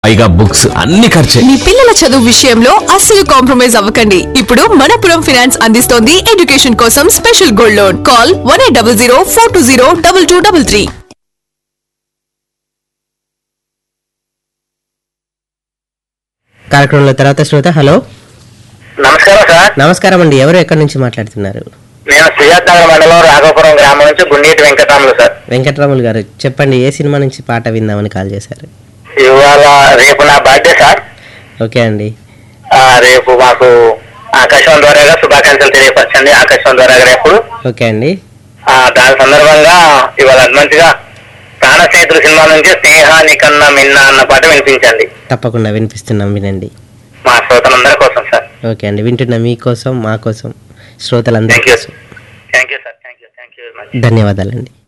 పైగా బుక్స్ అన్ని ఖర్చే మీ పిల్లల చదువు విషయంలో అస్సలు కాంప్రమైజ్ అవ్వకండి ఇప్పుడు మనపురం ఫినాన్స్ అందిస్తోంది ఎడ్యుకేషన్ కోసం special gold loan call one eight double zero four two zero double two double three కార్యక్రమంలో తర్వాత శ్రోత హలో నమస్కారం సార్ నమస్కారం అండి ఎవరు ఎక్కడి నుంచి మాట్లాడుతున్నారు నేను సుజాత్ నగర్ మండలం రాఘవపురం గ్రామం నుంచి గుండేటి వెంకటరాములు సార్ వెంకటరాములు గారు చెప్పండి ఏ సినిమా నుంచి పాట విందామని కాల్ చేశారు ఇవాళ రేపు నా బర్త్డే సార్ ఓకే అండి ఆ, రేపు మాకు ఆకాశం ద్వారా శుభాకాంక్షలు తెలియపరచండి ఆకాశం ద్వారా రేపు ఓకే అండి ఆ, దాని సందర్భంగా ఇవాళ మంచిగా ప్రాణ స్నేహితులు సినిమా నుంచి స్నేహాని కన్నా మిన్న అన్న పాట వినిపించండి తప్పకుండా వినిపిస్తున్నాం వినండి మా శ్రోతలందరి కోసం సార్ ఓకే అండి వింటున్న మీకోసం మా కోసం శ్రోతలందరి థ్యాంక్ యూ కోసం thank you sir thank you thank you very much ధన్యవాదాలండి